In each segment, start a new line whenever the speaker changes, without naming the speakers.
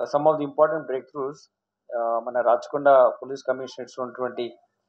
some of the important breakthroughs మన Rachakonda police commissionerates ఉన్నటువంటి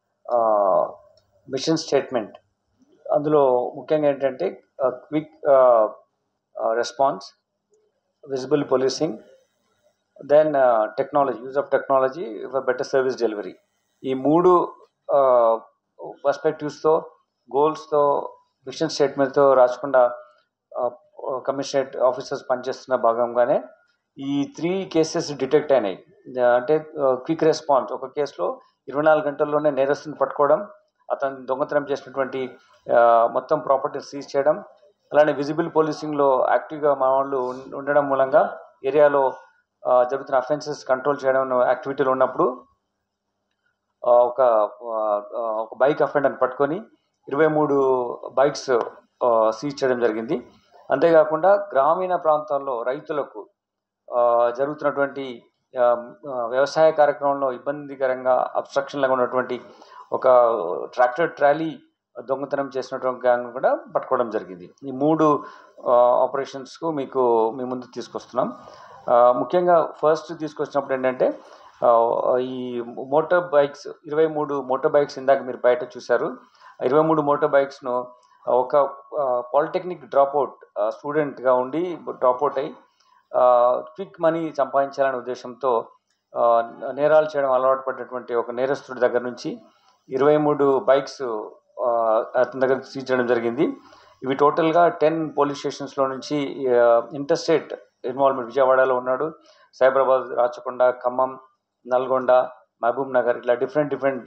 mission statement అందులో ముఖ్యంగా ఏంటంటే quick response visible policing then technology use of technology for better service delivery ఈ మూడు పర్స్పెక్టివ్స్తో గోల్స్తో మిషన్ స్టేట్మెంట్తో రాచకుండా కమిషనరేట్ ఆఫీసర్స్ పనిచేస్తున్న భాగంగానే ఈ త్రీ కేసెస్ డిటెక్ట్ అయినాయి అంటే క్విక్ రెస్పాన్స్ ఒక కేసులో ఇరవై నాలుగు గంటల్లోనే నేరస్తుని పట్టుకోవడం అతను దొంగతనం చేసినటువంటి ఆ, మొత్తం ప్రాపర్టీ సీజ్ చేయడం అలానే విజిబుల్ పోలీసింగ్లో యాక్టివ్గా మా వాళ్ళు ఉం- ఉండడం మూలంగా ఏరియాలో ఆ, జరుగుతున్న అఫెన్సెస్ కంట్రోల్ చేయడం యాక్టివిటీలో ఉన్నప్పుడు ఆ, ఒక ఆ, ఆ, ఒక బైక్ అఫెండర్ని పట్టుకొని ఇరవై మూడు బైక్స్ సీజ్ చేయడం జరిగింది అంతేకాకుండా గ్రామీణ ప్రాంతాల్లో రైతులకు ఆ, జరుగుతున్నటువంటి ఆ, ఆ, వ్యవసాయ కార్యక్రమంలో ఇబ్బందికరంగా అబ్స్ట్రక్షన్లాగా ఉన్నటువంటి ఒక ట్రాక్టర్ ట్రాలీ దొంగతనం చేసినటువంటి గ్యాంగ్ కూడా పట్టుకోవడం జరిగింది ఈ మూడు ఆపరేషన్స్కు మీకు మీ ముందు తీసుకొస్తున్నాం ఆ, ముఖ్యంగా ఫస్ట్ తీసుకొచ్చినప్పుడు ఏంటంటే ఆ, ఈ మోటార్ బైక్స్ ఇరవై మూడు మోటార్ బైక్స్ ఇందాక మీరు బయట చూశారు ఇరవై మూడు మోటార్ బైక్స్ను ఒక పాలిటెక్నిక్ డ్రాప్అవుట్ స్టూడెంట్గా ఉండి డ్రాప్అవుట్ అయ్యి క్విక్ మనీ సంపాదించాలనే ఉద్దేశంతో ఆ, నేరాలు చేయడం అలవాటు పడినటువంటి ఒక నేరస్తుడి దగ్గర నుంచి ఇరవై మూడు బైక్స్ ఆ, అతని దగ్గర సీజ్ చేయడం జరిగింది ఇవి టోటల్గా టెన్ పోలీస్ స్టేషన్స్లో నుంచి ఇంటర్స్టేట్ ఇన్వాల్వ్మెంట్ విజయవాడలో ఉన్నాడు సైబరాబాద్ రాచకొండ ఖమ్మం నల్గొండ మహబూబ్ నగర్ ఇట్లా డిఫరెంట్ డిఫరెంట్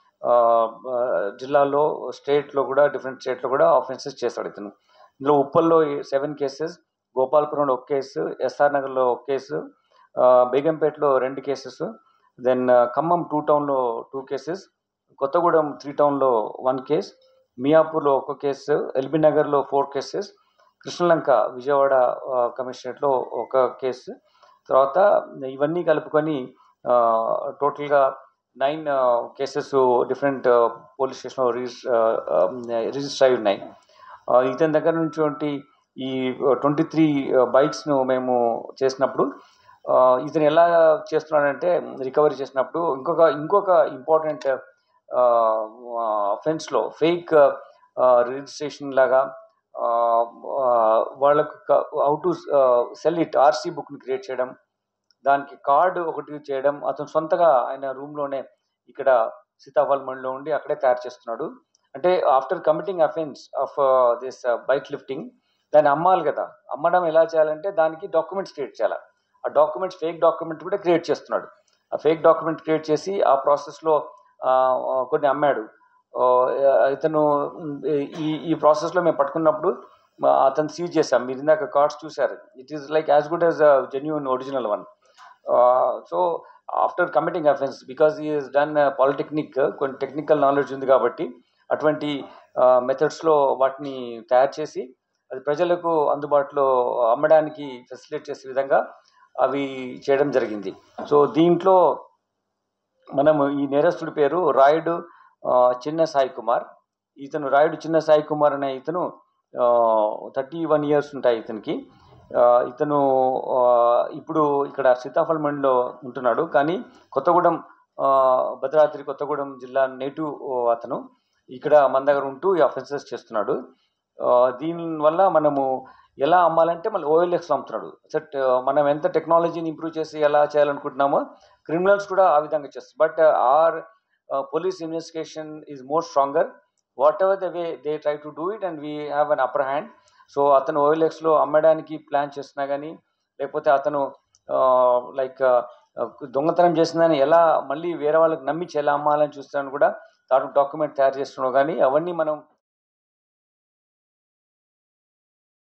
జిల్లాల్లో స్టేట్లో కూడా డిఫరెంట్ స్టేట్లో కూడా ఆఫెన్సెస్ చేస్తాడు ఇతను ఇందులో ఉప్పల్లో సెవెన్ కేసెస్ గోపాలపురంలో ఒక కేసు ఎస్ఆర్ నగర్లో ఒక కేసు ఆ, బేగంపేటలో రెండు కేసెస్ దెన్ ఖమ్మం టూ టౌన్లో టూ కేసెస్ కొత్తగూడెం త్రీ టౌన్లో వన్ కేస్ మియాపూర్లో ఒక కేసు ఎల్బీ నగర్లో ఫోర్ కేసెస్ కృష్ణలంక విజయవాడ ఆ, కమిషనరేట్లో ఒక కేసు తర్వాత ఇవన్నీ కలుపుకొని ఆ, టోటల్గా నైన్ కేసెస్ డిఫరెంట్ పోలీస్ స్టేషన్లో రిజిస్ రిజిస్టర్ అయి ఉన్నాయి ఆ, ఇతని దగ్గర నుంచి ఈ ట్వంటీ త్రీ బైక్స్ను మేము చేసినప్పుడు ఆ, ఇతను ఎలా చేస్తున్నాడంటే రికవరీ చేసినప్పుడు ఇంకొక ఇంకొక ఇంపార్టెంట్ అఫెన్స్లో ఫేక్ రిజిస్ట్రేషన్ లాగా ఆ, ఆ, వాళ్ళకు how to sell it RC బుక్ని క్రియేట్ చేయడం దానికి కార్డు ఒకటి చేయడం అతను సొంతగా ఆయన రూమ్లోనే ఇక్కడ సీతాఫల్ మండిలో ఉండి అక్కడే తయారు చేస్తున్నాడు అంటే after committing offence of this bike lifting దాన్ని అమ్మాలి కదా అమ్మడం ఎలా చేయాలంటే దానికి డాక్యుమెంట్స్ క్రియేట్ చేయాలి ఆ డాక్యుమెంట్స్ ఫేక్ డాక్యుమెంట్ కూడా క్రియేట్ చేస్తున్నాడు ఆ ఫేక్ డాక్యుమెంట్ క్రియేట్ చేసి ఆ ప్రాసెస్లో కొన్ని అమ్మాడు ఆ, ఇతను ఉమ్, ఈ ఈ ప్రాసెస్లో మేము పట్టుకున్నప్పుడు మా- అతను సీజ్ చేశాం మీరు ఇందాక కార్డ్స్ చూశారు it is like as good as genuine original one so after committing offence because is done polytechnic కొన్ని టెక్నికల్ నాలెడ్జ్ ఉంది కాబట్టి అటువంటి మెథడ్స్లో వాటిని తయారు చేసి అది ప్రజలకు అందుబాటులో అమ్మడానికి ఫెసిలిటేట్ చేసే విధంగా అవి చేయడం జరిగింది సో దీంట్లో మనము ఈ నేరస్తుడి పేరు రాయుడు ఆ, చిన్న సాయి కుమార్ ఇతను రాయుడు చిన్న సాయి కుమార్ అనే ఇతను థర్టీ వన్ ఇయర్స్ ఉంటాయి ఇతనికి ఆ, ఇతను ఆ, ఇప్పుడు ఇక్కడ సీతాఫల్ మండిలో ఉంటున్నాడు కానీ కొత్తగూడెం ఆ, భద్రాద్రి కొత్తగూడెం జిల్లా నేటివ్ అతను ఇక్కడ మన దగ్గర ఉంటూ ఈ అఫెన్సెస్ చేస్తున్నాడు ఆ, దీనివల్ల మనము ఎలా అమ్మాలంటే మళ్ళీ ఓఎల్ఎక్స్ అమ్ముతున్నాడు సెట్ మనం ఎంత టెక్నాలజీని ఇంప్రూవ్ చేసి ఎలా చేయాలనుకుంటున్నామో క్రిమినల్స్ కూడా ఆ విధంగా చేస్తారు but our police investigation is more stronger whatever the way they try to do it and we have an upper hand so అతను ఓఎల్ఎక్స్లో అమ్మడానికి ప్లాన్ చేస్తున్నా కానీ లేకపోతే అతను లైక్ దొంగతనం చేసిందని ఎలా మళ్ళీ వేరే వాళ్ళకి నమ్మించి ఎలా అమ్మాలని చూస్తున్నాను కూడా తాను డాక్యుమెంట్ తయారు చేస్తున్నావు కానీ అవన్నీ మనం